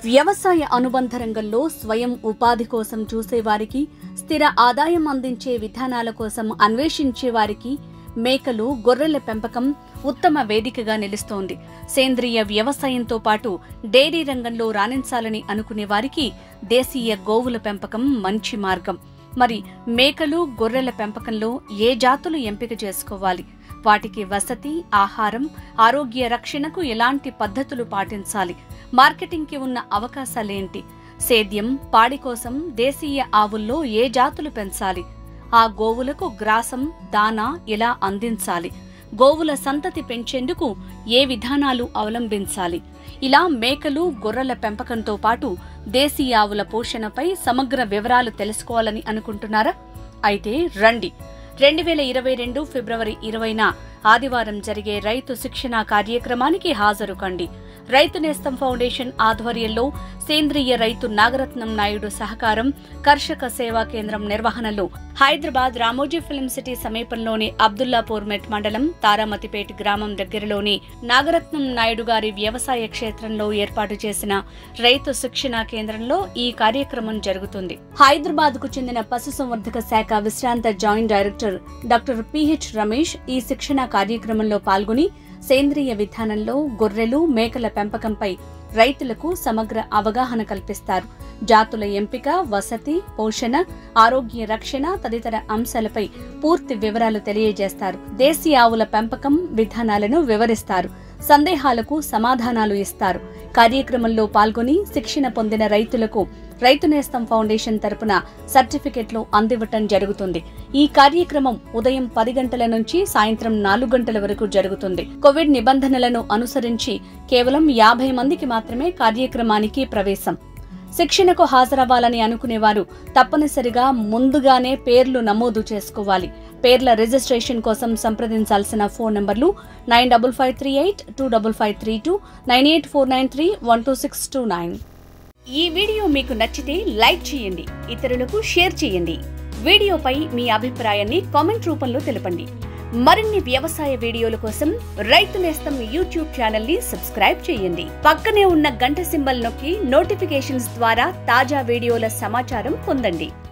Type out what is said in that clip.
వ్యవసాయ అనుబంధ రంగంలో స్వయం ఉపాధి కోసం చూసేవారికి స్థిర ఆదాయం అందించే విధానాల కోసం అన్వేషించే వారికి మేకలు గొర్రెల పెంపకం ఉత్తమ వేదికగా నిలుస్తోంది సేంద్రియ వ్యవసాయంతో పాటు డైరీ రంగంలో రాణించాలని అనుకునే వారికి దేశీయ గోవుల పెంపకం మంచి మార్గం మరి మేకలు గొర్రెల పెంపకంలో ఏ జాతులు ఎంపిక చేసుకోవాలి వాటికి వసతి ఆహారం ఆరోగ్య రక్షణకు ఎలాంటి పద్ధతులు పాటించాలి మార్కెటింగ్కి ఉన్న అవకాశాలేంటి సేద్యం పాడి కోసం దేశీయ ఆవుల్లో ఏ జాతులు పెంచాలి ఆ గోవులకు గ్రాసం దానా ఎలా అందించాలి గోవుల సంతతి పెంచేందుకు ఏ విధానాలు అవలంబించాలి ఇలా మేకలు గొర్రెల పెంపకంతో పాటు దేశీయ ఆవుల పోషణపై సమగ్ర వివరాలు తెలుసుకోవాలని అనుకుంటున్నారా అయితే రండి రెండు వేల ఇరవై రెండు ఫిబ్రవరి ఇరవైన ఆదివారం జరిగే రైతు శిక్షణ కార్యక్రమానికి హాజరు కండి రైతు నేస్తం ఫౌండేషన్ ఆధ్వర్యంలో సేంద్రియ రైతు నాగరత్నం నాయుడు సహకారం కర్షక సేవా కేంద్రం నిర్వహణలో హైదరాబాద్ రామోజీ ఫిల్మ్ సిటీ సమీపంలోని అబ్దుల్లాపూర్ మెట్ మండలం తారామతిపేట గ్రామం దగ్గరలోని నాగరత్నం నాయుడు గారి వ్యవసాయ క్షేత్రంలో ఏర్పాటు చేసిన రైతు శిక్షణ కేంద్రంలో ఈ కార్యక్రమం జరుగుతుంది హైదరాబాద్ కు చెందిన పశుసంవర్ధక శాఖ విశ్రాంత joint director doctor P H Ramesh ఈ శిక్షణ కార్యక్రమంలో పాల్గొని సేంద్రియ విధానంలో గొర్రెలు మేకల పెంపకంపై రైతులకు సమగ్ర అవగాహన కల్పిస్తారు జాతుల ఎంపిక వసతి పోషణ ఆరోగ్య రక్షణ తదితర అంశాలపై పూర్తి వివరాలు తెలియజేస్తారు దేశీయ ఆవుల పెంపకం విధానాలను వివరిస్తారు సందేహాలకు సమాధానాలు ఇస్తారు కార్యక్రమంలో పాల్గొని శిక్షణ పొందిన రైతులకు రైతు నేస్తం ఫౌండేషన్ తరపున సర్టిఫికెట్లు అందివ్వటం జరుగుతుంది ఈ కార్యక్రమం ఉదయం పది గంటల నుంచి సాయంత్రం నాలుగు గంటల వరకు జరుగుతుంది కోవిడ్ నిబంధనలను అనుసరించి కేవలం యాభై మందికి మాత్రమే కార్యక్రమానికి ప్రవేశం శిక్షణకు హాజరవ్వాలని అనుకునేవారు తప్పనిసరిగా ముందుగానే పేర్లు నమోదు చేసుకోవాలి పేర్ల రిజిస్ట్రేషన్ కోసం సంప్రదించాల్సిన ఫోన్ నంబర్లు nine double five three eight two double five three two nine eight four nine three one two six two nine ఈ వీడియో మీకు నచ్చితే లైక్ చేయండి ఇతరులకు షేర్ చేయండి వీడియోపై మీ అభిప్రాయాన్ని కామెంట్ రూపంలో తెలపండి మరిన్ని వ్యవసాయ వీడియోల కోసం రైతు నేస్తం యూట్యూబ్ ఛానల్ ని సబ్స్క్రైబ్ చేయండి పక్కనే ఉన్న గంట సింబల్ నొక్కి నోటిఫికేషన్స్ ద్వారా తాజా వీడియోల సమాచారం పొందండి